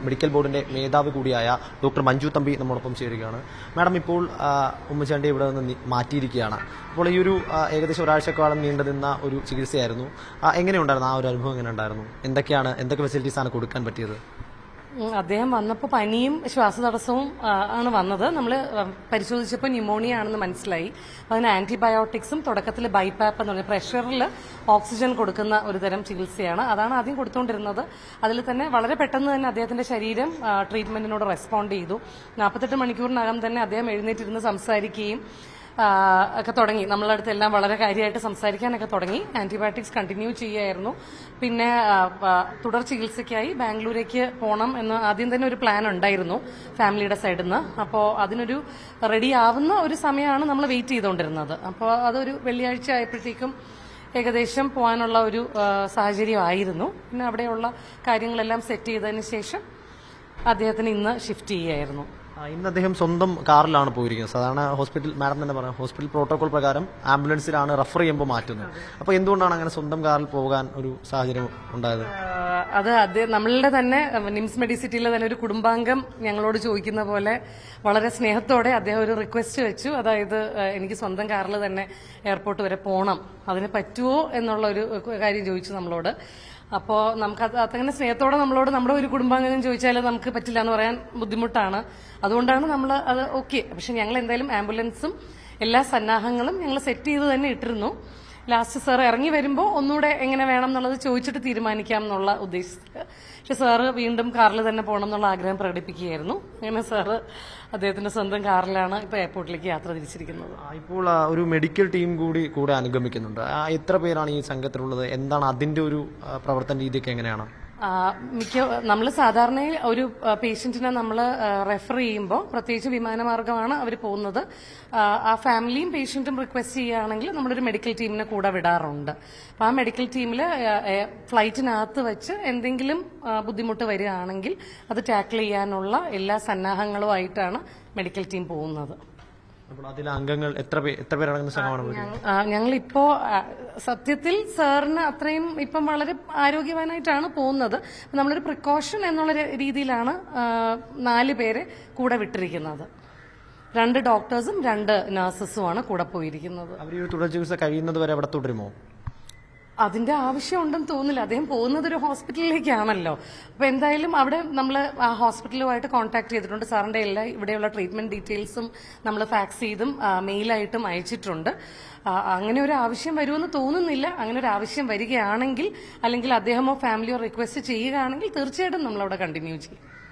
Medical ബോർഡിന്റെ മേധാവി കൂടിയായ ഡോക്ടർ മഞ്ജു തമ്പി നമ്മോടൊപ്പം ചേരുകയാണ് മാഡം ഇപ്പോൾ ആ, ഉമ്മൻചാണ്ടി ഇവിടെ നിന്ന് നി- മാറ്റിയിരിക്കുകയാണ് അപ്പോൾ ഈ ഒരു ആ, ഏകദേശം ഒരാഴ്ചക്കാലം നീണ്ടു നിന്ന ഒരു ചികിത്സയായിരുന്നു ആ, എങ്ങനെയുണ്ടായിരുന്നു ആ ഒരു അനുഭവം എങ്ങനെ ഉണ്ടായിരുന്നു എന്തൊക്കെയാണ് എന്തൊക്കെ ഫെസിലിറ്റീസ് ആണ് കൊടുക്കാൻ പറ്റിയത് ഉം, അദ്ദേഹം വന്നപ്പോൾ പനിയും ശ്വാസതടസ്സവും ആ, ആണ് വന്നത് നമ്മൾ പരിശോധിച്ചപ്പോൾ ന്യൂമോണിയ ആണെന്ന് മനസ്സിലായി അപ്പോൾ അതിന് ആന്റിബയോട്ടിക്സും തുടക്കത്തിൽ ബൈപ്പാപ്പ് എന്ന് പറഞ്ഞ പ്രഷറിൽ ഓക്സിജൻ കൊടുക്കുന്ന ഒരു തരം ചികിത്സയാണ് അതാണ് ആദ്യം കൊടുത്തുകൊണ്ടിരുന്നത് അതിൽ തന്നെ വളരെ പെട്ടെന്ന് തന്നെ അദ്ദേഹത്തിന്റെ ശരീരം ആ, ട്രീറ്റ്മെന്റിനോട് റെസ്പോണ്ട് ചെയ്തു നാൽപ്പത്തെട്ട് മണിക്കൂറിനകം തന്നെ അദ്ദേഹം എഴുന്നേറ്റിരുന്ന് സംസാരിക്കുകയും ആ, ഒക്കെ തുടങ്ങി നമ്മളെ അടുത്ത് എല്ലാം വളരെ കാര്യമായിട്ട് സംസാരിക്കാനൊക്കെ തുടങ്ങി ആന്റിബയോട്ടിക്സ് കണ്ടിന്യൂ ചെയ്യായിരുന്നു പിന്നെ ആ, ആ, തുടർ ചികിത്സയ്ക്കായി ബാംഗ്ലൂരേക്ക് പോകണം എന്ന് ആദ്യം തന്നെ ഒരു പ്ലാൻ ഉണ്ടായിരുന്നു ഫാമിലിയുടെ സൈഡിൽ നിന്ന് അപ്പോൾ അതിനൊരു റെഡി ആവുന്ന ഒരു സമയമാണ് നമ്മൾ വെയിറ്റ് ചെയ്തുകൊണ്ടിരുന്നത് അപ്പോൾ അതൊരു വെള്ളിയാഴ്ച ആയപ്പോഴത്തേക്കും ഏകദേശം പോകാനുള്ള ഒരു ആ, സാഹചര്യമായിരുന്നു പിന്നെ അവിടെയുള്ള കാര്യങ്ങളെല്ലാം സെറ്റ് ചെയ്തതിന് ശേഷം അദ്ദേഹത്തിന് ഇന്ന് ഷിഫ്റ്റ് ചെയ്യായിരുന്നു ആ, ഇന്ന് അദ്ദേഹം സ്വന്തം കാറിലാണ് പോയിരിക്കുന്നത് സാധാരണ ഹോസ്പിറ്റൽ മാഡം തന്നെ പറയാം ഹോസ്പിറ്റൽ പ്രോട്ടോകോൾ പ്രകാരം ആംബുലൻസിലാണ് റെഫർ ചെയ്യുമ്പോൾ മാറ്റുന്നത് അപ്പോൾ എന്തുകൊണ്ടാണ് അങ്ങനെ സ്വന്തം കാറിൽ പോകാൻ ഒരു സാഹചര്യം ഉണ്ടായത് ആഹ് അത് അദ്ദേഹം നമ്മളുടെ തന്നെ അഹ് നിംസ് മെഡിസിറ്റിയിലെ തന്നെ ഒരു കുടുംബാംഗം ഞങ്ങളോട് ചോദിക്കുന്ന പോലെ വളരെ സ്നേഹത്തോടെ അദ്ദേഹം ഒരു റിക്വസ്റ്റ് വെച്ചു അതായത് ആഹ് എനിക്ക് സ്വന്തം കാറിൽ തന്നെ എയർപോർട്ട് വരെ പോകണം അതിന് പറ്റുമോ എന്നുള്ള ഒരു കാര്യം ചോദിച്ചു നമ്മളോട് അപ്പോൾ നമുക്ക് അത് അതങ്ങനെ സ്നേഹത്തോടെ നമ്മളോട് നമ്മുടെ ഒരു കുടുംബാംഗം ചോദിച്ചാൽ നമുക്ക് പറ്റില്ല എന്ന് പറയാൻ ബുദ്ധിമുട്ടാണ് അതുകൊണ്ടാണ് നമ്മൾ അത് ഓക്കെ പക്ഷെ ഞങ്ങൾ എന്തായാലും ആംബുലൻസും എല്ലാ സന്നാഹങ്ങളും ഞങ്ങൾ സെറ്റ് ചെയ്ത് തന്നെ ഇട്ടിരുന്നു ലാസ്റ്റ് സാർ ഇറങ്ങി വരുമ്പോൾ ഒന്നുകൂടെ എങ്ങനെ വേണം എന്നുള്ളത് ചോദിച്ചിട്ട് തീരുമാനിക്കാം എന്നുള്ള ഉദ്ദേശത്തിൽ പക്ഷെ സാറ് വീണ്ടും കാറിൽ തന്നെ പോകണം എന്നുള്ള ആഗ്രഹം പ്രകടിപ്പിക്കുകയായിരുന്നു അങ്ങനെ സാറ് അദ്ദേഹത്തിന്റെ സ്വന്തം കാറിലാണ് ഇപ്പോൾ എയർപോർട്ടിലേക്ക് യാത്ര തിരിച്ചിരിക്കുന്നത് ആ, ഇപ്പോൾ ആ, ഒരു മെഡിക്കൽ ടീം കൂടി കൂടെ അനുഗമിക്കുന്നുണ്ട് ആ, എത്ര പേരാണ് ഈ സംഘത്തിലുള്ളത് എന്താണ് അതിന്റെ ഒരു ആ, പ്രവർത്തന രീതിയൊക്കെ എങ്ങനെയാണ് ആ, മിക്ക നമ്മൾ സാധാരണ ഒരു പേഷ്യന്റിനെ നമ്മൾ റെഫർ ചെയ്യുമ്പോൾ പ്രത്യേകിച്ച് വിമാനമാർഗമാണ് അവർ പോകുന്നത് ആ, ആ ഫാമിലിയും പേഷ്യന്റും റിക്വസ്റ്റ് ചെയ്യുകയാണെങ്കിൽ നമ്മളൊരു മെഡിക്കൽ ടീമിനെ കൂടെ വിടാറുണ്ട് അപ്പോൾ ആ മെഡിക്കൽ ടീമിൽ ഫ്ലൈറ്റിനകത്ത് വെച്ച് എന്തെങ്കിലും ആ, ബുദ്ധിമുട്ട് വരികയാണെങ്കിൽ അത് ടാക്കിൾ ചെയ്യാനുള്ള എല്ലാ സന്നാഹങ്ങളുമായിട്ടാണ് മെഡിക്കൽ ടീം പോകുന്നത് അപ്പോൾ അതിലെ അംഗങ്ങൾ എത്ര പേ എത്ര പേരടങ്ങുന്ന സംഘമാണ് ഇവിടെ? ആ, ഞങ്ങളിപ്പോ ആ, സത്യത്തിൽ സാറിന് അത്രയും ഇപ്പം വളരെ ആരോഗ്യവാനായിട്ടാണ് പോകുന്നത് അപ്പൊ നമ്മളൊരു പ്രിക്കോഷൻ എന്നുള്ള ര- രീതിയിലാണ് ആ, നാല് പേരെ കൂടെ വിട്ടിരിക്കുന്നത് രണ്ട് ഡോക്ടേഴ്സും രണ്ട് നഴ്സസുമാണ് കൂടെ പോയിരിക്കുന്നത് അവർ ഈ ഒരു തുടർ ചികിത്സ കഴിയുന്നത് വരെ അവിടെ തുടരുമോ അതിന്റെ ആവശ്യമുണ്ടെന്ന് തോന്നുന്നില്ല അദ്ദേഹം പോകുന്നത് ഒരു ഹോസ്പിറ്റലിലേക്കാണല്ലോ അപ്പൊ എന്തായാലും അവിടെ നമ്മൾ ആ ഹോസ്പിറ്റലുമായിട്ട് കോൺടാക്ട് ചെയ്തിട്ടുണ്ട് സാറിന്റെ എല്ലാ ഇവിടെയുള്ള ട്രീറ്റ്മെന്റ് ഡീറ്റെയിൽസും നമ്മൾ ഫാക്സ് ചെയ്തും ആ, മെയിലായിട്ടും അയച്ചിട്ടുണ്ട് ആ, അങ്ങനെ ഒരു ആവശ്യം വരുമെന്ന് തോന്നുന്നില്ല അങ്ങനെ ഒരു ആവശ്യം വരികയാണെങ്കിൽ അല്ലെങ്കിൽ അദ്ദേഹമോ ഫാമിലിയോ റിക്വസ്റ്റ് ചെയ്യുകയാണെങ്കിൽ തീർച്ചയായിട്ടും നമ്മൾ അവിടെ കണ്ടിന്യൂ ചെയ്യും